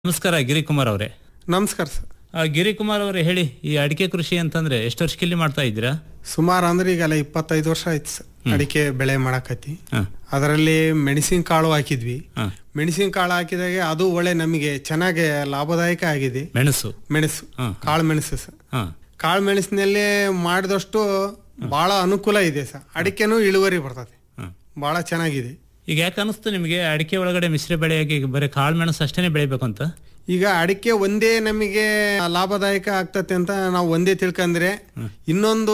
ನಮಸ್ಕಾರ ಗಿರಿಕುಮಾರ್ ಅವರೇ ನಮಸ್ಕಾರ ಸರ್ ಗಿರಿಕುಮಾರ್ ಅವರೇ ಹೇಳಿ ಈ ಅಡಿಕೆ ಕೃಷಿ ಅಂತಂದ್ರೆ ಎಷ್ಟು ವರ್ಷಕ್ಕಿಲ್ಲಿ ಮಾಡ್ತಾ ಇದ್ದೀರಾ ಸುಮಾರು ಅಂದ್ರೆ ಈಗಲ್ಲ ಇಪ್ಪತ್ತೈದು ವರ್ಷ ಆಯ್ತು ಸರ್ ಅಡಿಕೆ ಬೆಳೆ ಮಾಡಕತ್ತಿ ಹ, ಅದರಲ್ಲಿ ಮೆಣಸಿನ ಕಾಳು ಹಾಕಿದ್ವಿ ಹ. ಮೆಣಸಿನ ಕಾಳು ಹಾಕಿದಾಗ ಅದು ಒಳ್ಳೆ ನಮಗೆ ಚೆನ್ನಾಗಿ ಲಾಭದಾಯಕ ಆಗಿದೆ ಮೆಣಸು ಮೆಣಸು ಹ. ಕಾಳು ಮೆಣಸು ಸರ್ ಹ, ಕಾಳು ಮೆಣಸಿನಲ್ಲಿ ಮಾಡಿದಷ್ಟು ಬಹಳ ಅನುಕೂಲ ಇದೆ ಸರ್ ಅಡಿಕೆನೂ ಇಳುವರಿ ಬರ್ತದೆ ಹ. ಬಹಳ ಚೆನ್ನಾಗಿದೆ ಈಗ ಯಾಕೆ ಅನಿಸ್ತು ನಿಮಗೆ ಅಡಿಕೆ ಒಳಗಡೆ ಮಿಶ್ರ ಬೆಳೆಯಾಗಿ ಬರೀ ಕಾಳು ಮೆಣಸು ಅಷ್ಟೇನೆ ಬೆಳಿಬೇಕು ಅಂತ ಈಗ ಅಡಿಕೆ ಒಂದೇ ನಮಗೆ ಲಾಭದಾಯಕ ಆಗ್ತತೆ ಅಂತ ನಾವು ಒಂದೇ ತಿಳ್ಕಂದ್ರೆ ಇನ್ನೊಂದು